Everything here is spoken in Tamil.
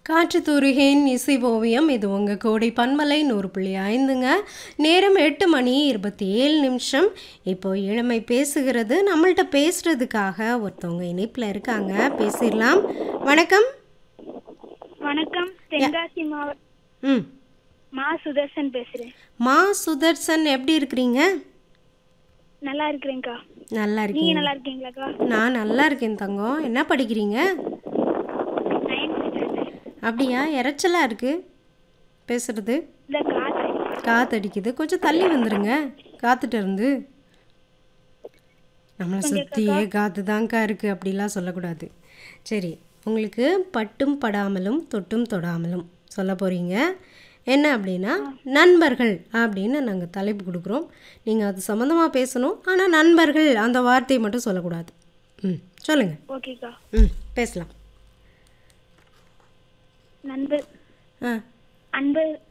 காற்று தூருகேன் இசை ஓவியம் இது உங்கள் கோடை பன்மலை நூறு புள்ளி ஐந்துங்க நேரம் எட்டு மணி இருபத்தி ஏழு நிமிஷம் இப்போ இளமை பேசுகிறது நம்மள்ட்ட பேசுறதுக்காக ஒருத்தவங்க இணைப்பில் இருக்காங்க பேசிடலாம் வணக்கம் வணக்கம் தென்காசி மாவ ம் மா சுதர்சன் பேசுறேன் மா சுதர்சன் எப்படி இருக்கிறீங்க நல்லா இருக்கிறேன்க்கா நல்லா நீங்க இருக்கீங்க நல்லா இருக்கீங்களாக்கா நான் நல்லா இருக்கேன் தங்கம் என்ன படிக்கிறீங்க நைன்த் ஸ்டாண்டர்ட் அப்படியா இறைச்சலாக இருக்குது பேசுறது இந்த காத்து காத்தடிக்குது கொஞ்சம் தள்ளி வந்துருங்க காத்துட்டு இருந்து நம்மளை சுற்றியே காற்று தாங்க்கா இருக்குது அப்படிலாம் சொல்லக்கூடாது சரி உங்களுக்கு பட்டும் படாமலும் தொட்டும் தொடாமலும் சொல்ல போகிறீங்க என்ன அப்படின்னா நண்பர்கள் அப்படின்னு நாங்கள் தலைப்பு கொடுக்குறோம் நீங்கள் அது சம்மந்தமாக பேசணும் ஆனால் நண்பர்கள் அந்த வார்த்தையை மட்டும் சொல்லக்கூடாது ம் சொல்லுங்கள் ஓகேக்கா ம் பேசலாம் நண்பர் ஆ அன்பர்